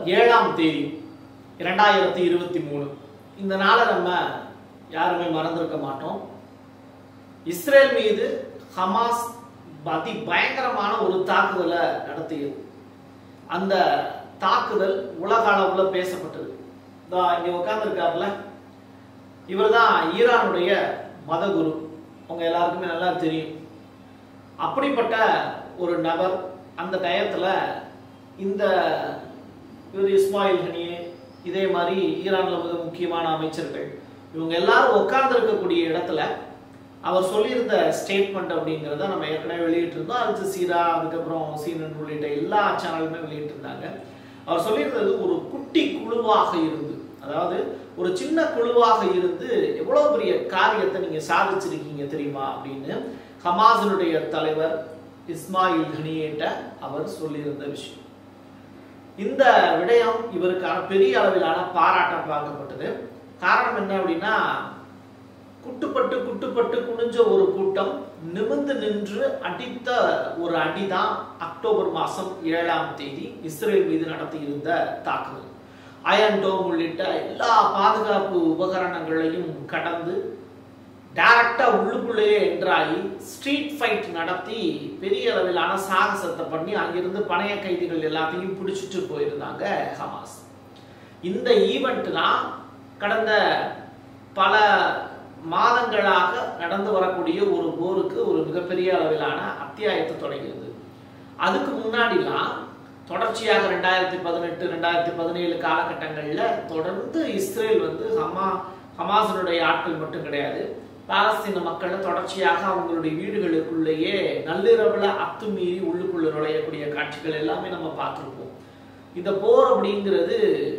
ஏழாம் தேதி இரண்டாயிரத்தி இருபத்தி மூணு இந்த நாளை நம்ம யாருமே மறந்திருக்க மாட்டோம் இஸ்ரேல் மீது ஹமாஸ் அதி பயங்கரமான ஒரு தாக்குதலை நடத்தியது அந்த தாக்குதல் உலக அளவுல பேசப்பட்டது இதோ இங்க உட்கார்ந்துருக்காருல இவர் தான் ஈரானுடைய மதகுரு உங்க எல்லாருக்குமே நல்லா தெரியும் அப்படிப்பட்ட ஒரு நபர் அந்த டயத்துல இந்த இவர் இஸ்மாயில் ஹனியே இதே மாதிரி ஈரான்ல மிக முக்கியமான அமைச்சர்கள் இவங்க எல்லாரும் உட்கார்ந்து இருக்கக்கூடிய இடத்துல அவர் சொல்லியிருந்த ஸ்டேட்மெண்ட் அப்படிங்கிறத நம்ம ஏற்கனவே வெளியிட்டிருந்தோம் அல் ஜசீரா அதுக்கப்புறம் சீனன் உள்ளிட்ட எல்லா சேனலுமே வெளியிட்டிருந்தாங்க அவர் சொல்லியிருந்தது ஒரு குட்டி குழுவாக இருந்து அதாவது ஒரு சின்ன குழுவாக இருந்து எவ்வளவு பெரிய காரியத்தை நீங்க சாதிச்சிருக்கீங்க தெரியுமா அப்படின்னு ஹமாஸினுடைய தலைவர் இஸ்மாயில் ஹனியேட்ட அவர் சொல்லியிருந்த விஷயம் இந்த விடயம் இவருக்கான பெரிய அளவிலான பாராட்டம் பார்க்கப்பட்டது காரணம் என்ன அப்படின்னா குட்டுப்பட்டு குட்டுப்பட்டு குனிஞ்ச ஒரு கூட்டம் நிமிர்ந்து நின்று அடித்த ஒரு அடிதான் அக்டோபர் மாசம் ஏழாம் தேதி இஸ்ரேல் மீது நடத்தியிருந்த தாக்குதல் அயன் டோம் உள்ளிட்ட எல்லா பாதுகாப்பு உபகரணங்களையும் கடந்து டைரக்டா உள்ளுக்குள்ளேயே என்ட்ராகி ஸ்ட்ரீட் ஃபைட் நடத்தி பெரிய அளவிலான சாகசத்தை பண்ணி அங்கிருந்து பணைய கைதிகள் எல்லாத்தையும் பிடிச்சிட்டு போயிருந்தாங்க ஹமாஸ் இந்த ஈவெண்ட் தான் கடந்த பல மாதங்களாக நடந்து வரக்கூடிய ஒரு போருக்கு ஒரு மிகப்பெரிய அளவிலான அத்தியாயத்தை தொடங்கியது அதுக்கு முன்னாடிலாம் தொடர்ச்சியாக ரெண்டாயிரத்தி பதினெட்டு ரெண்டாயிரத்தி பதினேழு காலகட்டங்களில் தொடர்ந்து இஸ்ரேல் வந்து ஹமா ஹமாஸினுடைய ஆட்கள் மட்டும் கிடையாது பாலஸ்தீன மக்களை தொடர்ச்சியாக அவங்களுடைய வீடுகளுக்குள்ளேயே நள்ளிரவுல அத்துமீறி உள்ளுக்குள்ள நுழையக்கூடிய காட்சிகள் எல்லாமே நம்ம பார்த்துருப்போம் இந்த போர் அப்படிங்கிறது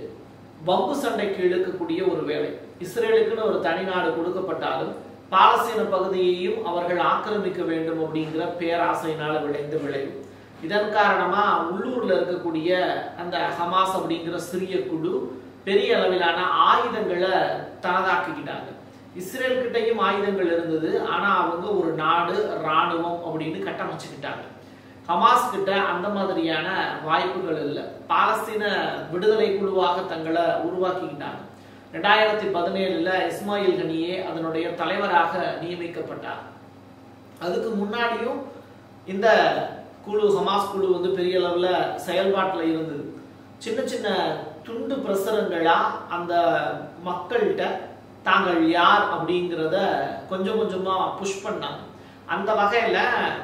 வம்பு சண்டைக்கு இழுக்கக்கூடிய ஒரு வேலை இஸ்ரேலுக்குன்னு ஒரு தனி நாடு கொடுக்கப்பட்டாலும் பாலஸ்தீன பகுதியையும் அவர்கள் ஆக்கிரமிக்க வேண்டும் அப்படிங்கிற பேராசையினால விளைந்த விளைவு இதன் காரணமா உள்ளூர்ல இருக்கக்கூடிய அந்த ஹமாஸ் அப்படிங்கிற சிறிய குழு பெரிய அளவிலான ஆயுதங்களை தனதாக்கிக்கிட்டாங்க இஸ்ரேல் கிட்டையும் ஆயுதங்கள் இருந்தது ஆனா அவங்க ஒரு நாடு ராணுவம் அப்படின்னு கட்டமைச்சுக்கிட்டாங்க ஹமாஸ் கிட்ட அந்த மாதிரியான வாய்ப்புகள் இல்லை பாலஸ்தீன விடுதலை குழுவாக தங்களை உருவாக்கிக்கிட்டாங்க ரெண்டாயிரத்தி பதினேழுல இஸ்மாயில் கனியே அதனுடைய தலைவராக நியமிக்கப்பட்டார் அதுக்கு முன்னாடியும் இந்த குழு ஹமாஸ் குழு வந்து பெரிய அளவுல செயல்பாட்டில் இருந்தது சின்ன சின்ன துண்டு பிரசுரங்களா அந்த மக்கள்கிட்ட தாங்கள் யார் அப்படிங்கிறத கொஞ்சம் கொஞ்சமா புஷ் பண்ணாங்க அந்த வகையில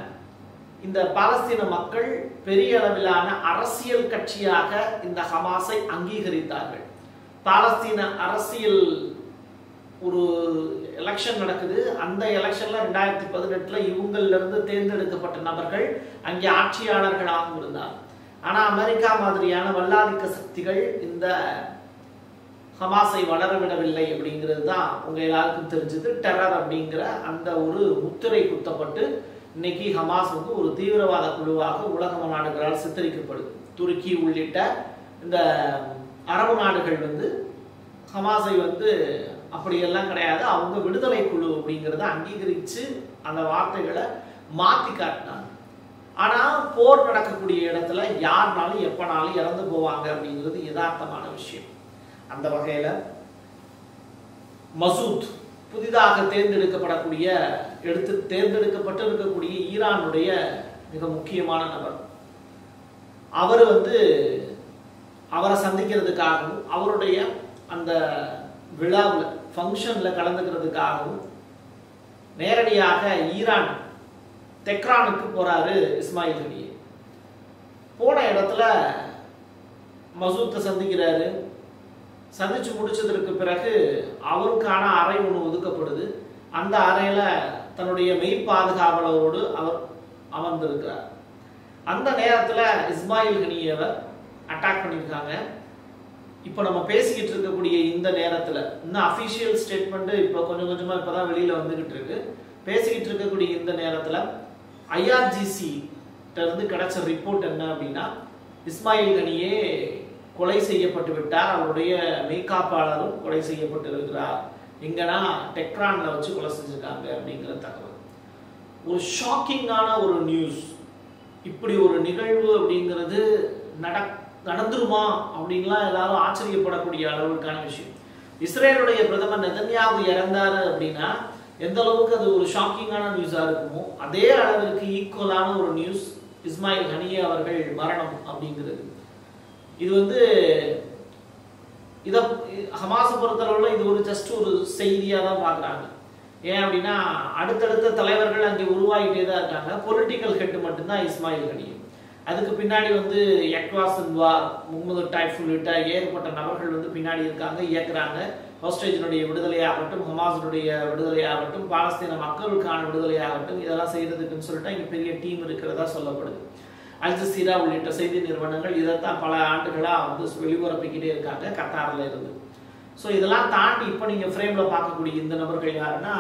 இந்த பாலஸ்தீன மக்கள் பெரிய அளவிலான அரசியல் கட்சியாக இந்த ஹமாஸை அங்கீகரித்தார்கள் பாலஸ்தீன அரசியல் ஒரு எலெக்ஷன் நடக்குது அந்த எலெக்ஷன்ல ரெண்டாயிரத்தி பதினெட்டுல இவங்கள்ல இருந்து தேர்ந்தெடுக்கப்பட்ட நபர்கள் அங்கே ஆட்சியாளர்களாகவும் இருந்தார் ஆனா அமெரிக்கா மாதிரியான வல்லாதிக்க சக்திகள் இந்த ஹமாஸை வளர விடவில்லை அப்படிங்கிறது தான் உங்க எல்லாருக்கும் தெரிஞ்சது டெரர் அப்படிங்கிற அந்த ஒரு முத்திரை குத்தப்பட்டு இன்னைக்கு ஹமாஸ் வந்து ஒரு தீவிரவாத குழுவாக உலக நாடுகளால் சித்தரிக்கப்படுது துருக்கி உள்ளிட்ட இந்த அரபு நாடுகள் வந்து ஹமாஸை வந்து அப்படியெல்லாம் கிடையாது அவங்க விடுதலை குழு அப்படிங்கிறத அங்கீகரித்து அந்த வார்த்தைகளை மாற்றி காட்டினாங்க ஆனால் போர் நடக்கக்கூடிய இடத்துல யாருனாலும் எப்பனாலும் இறந்து போவாங்க அப்படிங்கிறது யதார்த்தமான விஷயம் அந்த வகையில் மசூத் புதிதாக தேர்ந்தெடுக்கப்படக்கூடிய எடுத்து தேர்ந்தெடுக்கப்பட்டு இருக்கக்கூடிய ஈரானுடைய மிக முக்கியமான நபர் அவர் வந்து அவரை சந்திக்கிறதுக்காகவும் அவருடைய அந்த விழாவில் ஃபங்க்ஷனில் கலந்துக்கிறதுக்காகவும் நேரடியாக ஈரான் தெக்ரானுக்கு போறாரு இஸ்மாயில் ஹனியே போன இடத்துல மசூத்தை சந்திக்கிறாரு சந்திச்சு முடிச்சதற்கு பிறகு அவருக்கான அறை ஒன்று ஒதுக்கப்படுது அந்த அறையில தன்னுடைய மெய் பாதுகாவலரோடு அவர் அமர்ந்திருக்கிறார் அந்த நேரத்துல இஸ்மாயில் ஹனியவர் அட்டாக் பண்ணியிருக்காங்க இப்போ நம்ம பேசிக்கிட்டு இருக்கக்கூடிய இந்த நேரத்தில் இன்னும் அஃபிஷியல் ஸ்டேட்மெண்ட் இப்போ கொஞ்சம் கொஞ்சமாக இப்போ தான் வெளியில் வந்துக்கிட்டு இருக்கு பேசிக்கிட்டு இருக்கக்கூடிய இந்த நேரத்தில் ஐஆர்ஜிசி இருந்து கிடைச்ச ரிப்போர்ட் என்ன அப்படின்னா இஸ்மாயில் கனியே கொலை செய்யப்பட்டு விட்டார் அவருடைய மெய்காப்பாளரும் கொலை செய்யப்பட்டு இருக்கிறார் எங்கன்னா டெக்ரான்ல வச்சு கொலை செஞ்சிருக்காங்க அப்படிங்கிற தகவல் ஒரு ஷாக்கிங்கான ஒரு நியூஸ் இப்படி ஒரு நிகழ்வு அப்படிங்கிறது நடக்க நடந்துருமா அப்படின்லாம் எல்லாரும் ஆச்சரியப்படக்கூடிய அளவுக்கான விஷயம் இஸ்ரேலுடைய பிரதமர் நெதன்யாகு இறந்தாரு அப்படின்னா எந்த அளவுக்கு அது ஒரு ஷாக்கிங்கான நியூஸா இருக்குமோ அதே அளவிற்கு ஈக்குவலான ஒரு நியூஸ் இஸ்மாயில் ஹனியே அவர்கள் மரணம் அப்படிங்கிறது இது வந்து இதை ஹமாஸை பொறுத்தளவில் இது ஒரு ஜஸ்ட் ஒரு செய்தியாக தான் பார்க்குறாங்க ஏன் அப்படின்னா அடுத்தடுத்த தலைவர்கள் அங்கே உருவாகிட்டே தான் இருக்காங்க பொலிட்டிக்கல் ஹெட் மட்டும்தான் இஸ்மாயில் கனியும் அதுக்கு பின்னாடி வந்து யக்வா சின்வா முகமது டைஃப் உள்ளிட்ட ஏகப்பட்ட நபர்கள் வந்து பின்னாடி இருக்காங்க இயக்குறாங்க ஹோஸ்டேஜினுடைய விடுதலையாகட்டும் ஹமாஸினுடைய விடுதலையாகட்டும் பாலஸ்தீன மக்களுக்கான விடுதலையாகட்டும் இதெல்லாம் செய்யறதுக்குன்னு சொல்லிட்டு இங்கே பெரிய டீம் இருக்கிறதா சொல்லப்படுது அல் ஜசீரா உள்ளிட்ட செய்தி நிறுவனங்கள் இதைத்தான் பல ஆண்டுகளாக வந்து வெளியுறப்பிக்கிட்டே இருக்காங்க கத்தாரில் இருந்து ஸோ இதெல்லாம் தாண்டி இப்போ நீங்கள் ஃப்ரேமில் பார்க்கக்கூடிய இந்த நபர்கள் யாருன்னா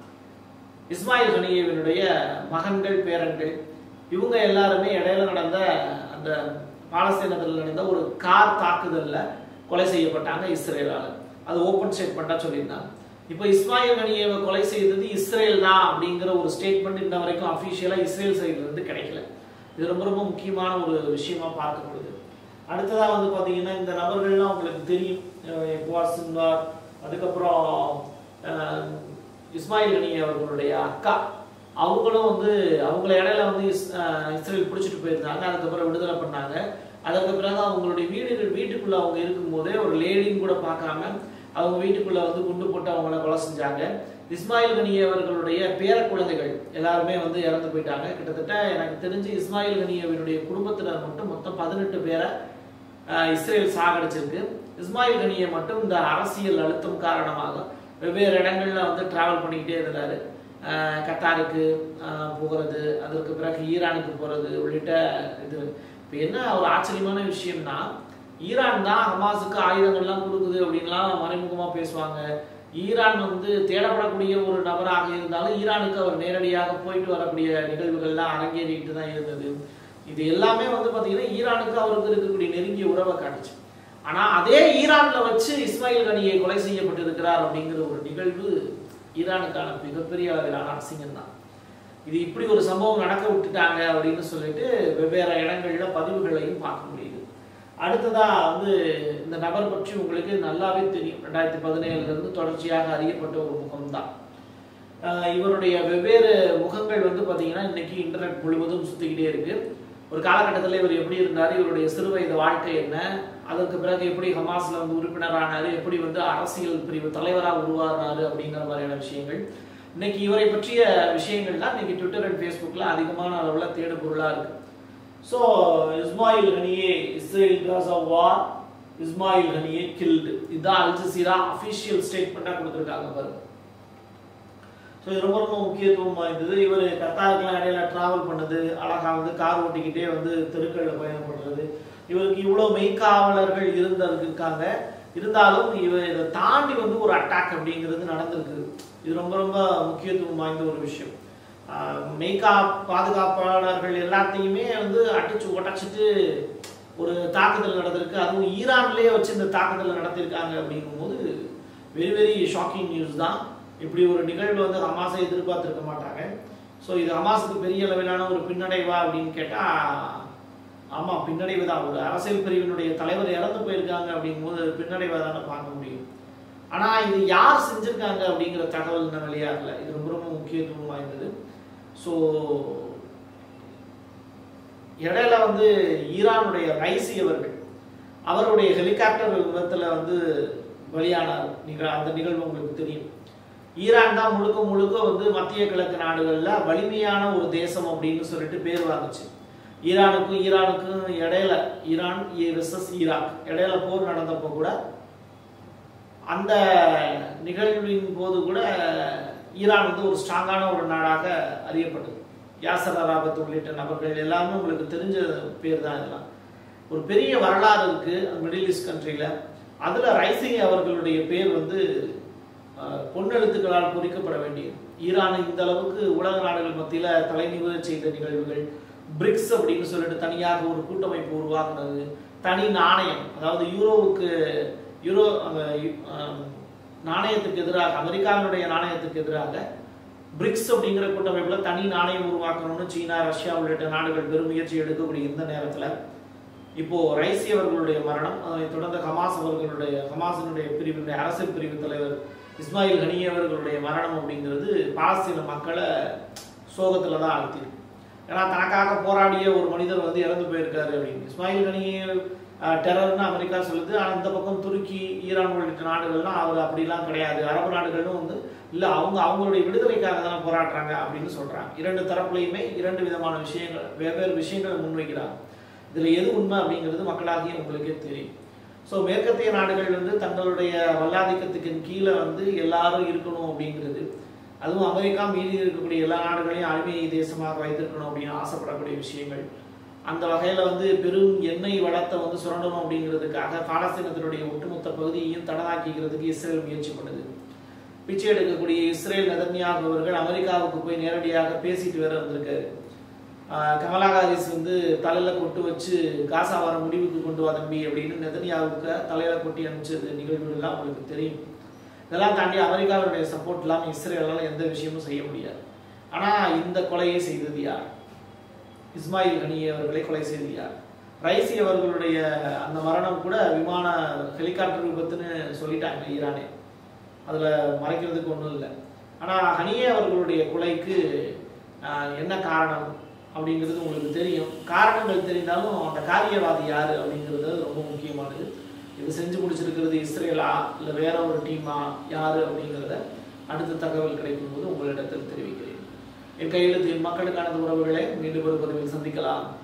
இஸ்மாயில் கனியவினுடைய மகன்கள் பேரன்கள் இவங்க எல்லாருமே இடையில நடந்த அந்த பாலஸ்தீனத்தில் நடந்த ஒரு கார் தாக்குதல்ல கொலை செய்யப்பட்டாங்க இஸ்ரேலால அது ஓப்பன் ஸ்டேட்மெண்ட்டாக சொல்லியிருந்தாங்க இப்போ இஸ்மாயில் கனியவை கொலை செய்தது இஸ்ரேல் தான் அப்படிங்கிற ஒரு ஸ்டேட்மெண்ட் இன்ன வரைக்கும் அஃபீஷியலாக இஸ்ரேல் சைடுல இருந்து கிடைக்கல இது ரொம்ப ரொம்ப முக்கியமான ஒரு விஷயமா பார்க்கப்படுது அடுத்ததா வந்து பாத்தீங்கன்னா இந்த நபர்கள்லாம் உங்களுக்கு தெரியும் எக்வாஸ் சின்வார் அதுக்கப்புறம் அஹ், இஸ்மாயில் கனி அவர்களுடைய அக்கா அவங்களும் வந்து அவங்கள இடையில வந்து இஸ்- அஹ், இஸ்ரேல் பிடிச்சிட்டு போயிருந்தாங்க அதுக்கப்புறம் விடுதலை பண்ணாங்க அதற்கு பிறகு அவங்களுடைய வீடு வீட்டுக்குள்ள அவங்க இருக்கும்போதே ஒரு லேடின்னு கூட பார்க்காம அவங்க வீட்டுக்குள்ள வந்து குண்டு போட்டு அவங்கள கொலை செஞ்சாங்க இஸ்மாயில் கனி அவர்களுடைய பேர குழந்தைகள் எல்லாருமே வந்து இறந்து போயிட்டாங்க கிட்டத்தட்ட எனக்கு தெரிஞ்சு இஸ்மாயில் கனியவனுடைய குடும்பத்தினர் மட்டும் மொத்தம் பதினெட்டு பேரை அஹ், இஸ்ரேல் சாகடிச்சிருக்கு இஸ்மாயில் கனியை மட்டும் இந்த அரசியல் அழுத்தம் காரணமாக வெவ்வேறு இடங்கள்ல வந்து டிராவல் பண்ணிக்கிட்டே இருந்தாரு அஹ், கத்தாருக்கு அஹ், போகிறது அதற்கு பிறகு ஈரானுக்கு போறது உள்ளிட்ட இது இப்போ என்ன ஒரு ஆச்சரியமான விஷயம்னா ஈரான் தான் ஹமாஸுக்கு ஆயுதங்கள்லாம் கொடுக்குது அப்படின்லாம் மறைமுகமா பேசுவாங்க ஈரான் வந்து தேடப்படக்கூடிய ஒரு நபராக இருந்தாலும் ஈரானுக்கு அவர் நேரடியாக போயிட்டு வரக்கூடிய நிகழ்வுகள்லாம் அரங்கேறிட்டு தான் இருந்தது இது எல்லாமே வந்து பாத்தீங்கன்னா ஈரானுக்கு அவருக்கு இருக்கக்கூடிய நெருங்கிய உறவை காட்டுச்சு ஆனா அதே ஈரான்ல வச்சு இஸ்மாயில் கனியை கொலை செய்யப்பட்டிருக்கிறார் அப்படிங்கிற ஒரு நிகழ்வு ஈரானுக்கான மிகப்பெரிய அளவிலான அசிங்கம் தான் இது இப்படி ஒரு சம்பவம் நடக்க விட்டுட்டாங்க அப்படின்னு சொல்லிட்டு வெவ்வேறு இடங்கள்ல பதிவுகளையும் பார்க்க முடியுது அடுத்ததா வந்து இந்த நபர் பற்றி உங்களுக்கு நல்லாவே தெரியும் ரெண்டாயிரத்தி பதினேழுல இருந்து தொடர்ச்சியாக அறியப்பட்ட ஒரு முகம்தான் ஆஹ் இவருடைய வெவ்வேறு முகங்கள் வந்து பாத்தீங்கன்னா இன்னைக்கு இன்டர்நெட் முழுவதும் சுத்திக்கிட்டே இருக்கு ஒரு காலகட்டத்தில் இவர் எப்படி இருந்தார் இவருடைய சிறு வயது வாழ்க்கை என்ன அதற்கு பிறகு எப்படி ஹமாஸ்ல வந்து உறுப்பினரானாரு எப்படி வந்து அரசியல் பிரிவு தலைவராக உருவாகினாரு அப்படிங்கிற மாதிரியான விஷயங்கள் இன்னைக்கு இவரை பற்றிய விஷயங்கள் தான் இன்னைக்கு ட்விட்டர் அண்ட் ஃபேஸ்புக்கில் அதிகமான அளவில் தேடு பொருளாக இருக்கு so Ismail Haniyeh Israel Gaza war Ismail Haniyeh killed இதுதான் அல் ஜசீரா அஃபிஷியல் ஸ்டேட்மெண்ட்டாக கொடுத்துருக்காங்க பாருங்க ஸோ இது ரொம்ப ரொம்ப முக்கியத்துவம் வாய்ந்தது இவர் கத்தாருக்குலாம் இடையில டிராவல் பண்ணது அழகா வந்து கார் ஓட்டிக்கிட்டே வந்து தெருக்களில் பயணம் பண்ணுறது இவருக்கு இவ்வளோ மெய்க்காவலர்கள் இருந்தது இருக்காங்க இருந்தாலும் இவர் இதை தாண்டி வந்து ஒரு அட்டாக் அப்படிங்கிறது நடந்திருக்கு இது ரொம்ப ரொம்ப முக்கியத்துவம் வாய்ந்த ஒரு விஷயம் ஆஹ் மெய்கா பாதுகாப்பாளர்கள் எல்லாத்தையுமே வந்து அடிச்சு உடைச்சிட்டு ஒரு தாக்குதல் நடந்திருக்கு அதுவும் ஈரான்லேயே வச்சு இந்த தாக்குதல் நடத்திருக்காங்க அப்படிங்கும்போது வெரி வெரி ஷாக்கிங் நியூஸ் தான் இப்படி ஒரு நிகழ்வு வந்து ஹமாஸை எதிர்பார்த்திருக்க மாட்டாங்க ஸோ இது ஹமாஸுக்கு பெரிய அளவிலான ஒரு பின்னடைவா அப்படின்னு கேட்டால் ஆமாம் பின்னடைவு தான் ஒரு அரசியல் பிரிவினுடைய தலைவர் இறந்து போயிருக்காங்க அப்படிங்கும்போது அது பின்னடைவாக தானே பார்க்க முடியும் ஆனால் இது யார் செஞ்சிருக்காங்க அப்படிங்கிற தகவல் இன்னும் வெளியாகல இது ரொம்ப ரொம்ப முக்கியத்துவம் வாய்ந்தது ஸோ இடையில வந்து ஈரானுடைய ரைசி அவர்கள் அவருடைய ஹெலிகாப்டர் விபத்தில் வந்து பலியானார் நிக அந்த நிகழ்வு உங்களுக்கு தெரியும் ஈரான் தான் முழுக்க முழுக்க வந்து மத்திய கிழக்கு நாடுகள்ல வலிமையான ஒரு தேசம் அப்படின்னு சொல்லிட்டு பேர் வாங்குச்சு ஈரானுக்கும் ஈரானுக்கும் இடையில ஈரான் வெர்சஸ் ஈராக் இடையில போர் நடந்தப்போ கூட அந்த நிகழ்வின் போது கூட ஈரான் வந்து ஒரு ஸ்ட்ராங்கான ஒரு நாடாக அறியப்பட்டது யாசர் அராபத் உள்ளிட்ட நபர்கள் எல்லாமே உங்களுக்கு தெரிஞ்ச பேர் தான் இதெல்லாம் ஒரு பெரிய வரலாறு இருக்கு மிடில் ஈஸ்ட் கண்ட்ரியில் அதில் ரைசிங் அவர்களுடைய பேர் வந்து அஹ், பொன்னெழுத்துக்களால் பொறிக்கப்பட வேண்டியது ஈரான் இந்த அளவுக்கு உலக நாடுகள் மத்தியில் தலைநிமிர செய்த நிகழ்வுகள் பிரிக்ஸ் அப்படின்னு சொல்லிட்டு தனியாக ஒரு கூட்டமைப்பு உருவாக்குனது தனி நாணயம் அதாவது யூரோவுக்கு யூரோ அந்த யு- அஹ், நாணயத்துக்கு எதிராக அமெரிக்காவினுடைய நாணயத்துக்கு எதிராக பிரிக்ஸ் அப்படிங்கிற கூட்டமைப்புல தனி நாணயம் உருவாக்கணும்னு சீனா ரஷ்யா உள்ளிட்ட நாடுகள் பெருமுயற்சி எடுக்கக்கூடிய இந்த நேரத்துல இப்போ ரைசி அவர்களுடைய மரணம் அதனைத் தொடர்ந்து ஹமாஸ் அவர்களுடைய ஹமாஸினுடைய பிரிவினுடைய அரசியல் பிரிவு தலைவர் இஸ்மாயில் ஹனியே அவர்களுடைய மரணம் அப்படிங்கிறது பாலஸ்தீன மக்களை சோகத்துல தான் ஆழ்த்திருக்கு ஏன்னா தனக்காக போராடிய ஒரு மனிதர் வந்து இறந்து போயிருக்காரு அப்படின்னு இஸ்மாயில் கனியே டெரர்னு அமெரிக்கா சொல்லுது ஆனால் இந்த பக்கம் துருக்கி ஈரான் உள்ளிட்ட நாடுகள்லாம் அவர் அப்படிலாம் கிடையாது அரபு நாடுகளும் வந்து இல்லை அவங்க அவங்களுடைய விடுதலைக்காக தானே போராடுறாங்க அப்படின்னு சொல்றாங்க இரண்டு தரப்புலையுமே இரண்டு விதமான விஷயங்கள் வெவ்வேறு விஷயங்களை முன்வைக்கிறாங்க இதில் எது உண்மை அப்படிங்கிறது மக்களாகிய உங்களுக்கே தெரியும் ஸோ மேற்கத்திய நாடுகள் வந்து தங்களுடைய வல்லாதிக்கத்துக்கு கீழே வந்து எல்லாரும் இருக்கணும் அப்படிங்கிறது அதுவும் அமெரிக்கா மீறி இருக்கக்கூடிய எல்லா நாடுகளையும் அடிமை தேசமாக வைத்திருக்கணும் அப்படின்னு ஆசைப்படக்கூடிய விஷயங்கள் அந்த வகையில் வந்து பெரும் எண்ணெய் வளத்தை வந்து சுரண்டணும் அப்படிங்கிறதுக்காக பாலஸ்தீனத்தினுடைய ஒட்டுமொத்த பகுதியையும் தடதாக்கிக்கிறதுக்கு இஸ்ரேல் முயற்சி பண்ணுது பிச்சை எடுக்கக்கூடிய இஸ்ரேல் நெதன்யாகு அவர்கள் அமெரிக்காவுக்கு போய் நேரடியாக பேசிட்டு வேற வந்திருக்காரு ஆஹ் கமலா ஹாரிஸ் வந்து தலையில கொட்டு வச்சு காசா வர முடிவுக்கு கொண்டு வா தம்பி அப்படின்னு நெதன்யாவுக்கு தலையில கொட்டி அனுப்பிச்சது நிகழ்வுகள்லாம் உங்களுக்கு தெரியும் இதெல்லாம் தாண்டி அமெரிக்காவுடைய சப்போர்ட் இல்லாமல் இஸ்ரேலால் எந்த விஷயமும் செய்ய முடியாது ஆனா இந்த கொலையை செய்தது யார் இஸ்மாயில் கனியே அவர்களை கொலை செய்தது யார் ரைசி அவர்களுடைய அந்த மரணம் கூட விமான ஹெலிகாப்டர் விபத்துன்னு சொல்லிட்டாங்க ஈரானே அதுல மறைக்கிறதுக்கு ஒன்றும் இல்லை ஆனா ஹனியே அவர்களுடைய கொலைக்கு ஆஹ், என்ன காரணம் அப்படிங்கிறது உங்களுக்கு தெரியும் காரணங்கள் தெரிந்தாலும் அந்த காரியவாதி யாரு அப்படிங்கிறது ரொம்ப முக்கியமானது இது செஞ்சு முடிச்சிருக்கிறது இஸ்ரேலா இல்லை வேற ஒரு டீமா யாரு அப்படிங்கிறத அடுத்த தகவல் கிடைக்கும் போது உங்களிடத்தில் தெரிவிக்கிறேன் என் கையெழுத்து என் மக்களுக்கான உறவுகளை மீண்டும் ஒரு பதிவில் சந்திக்கலாம்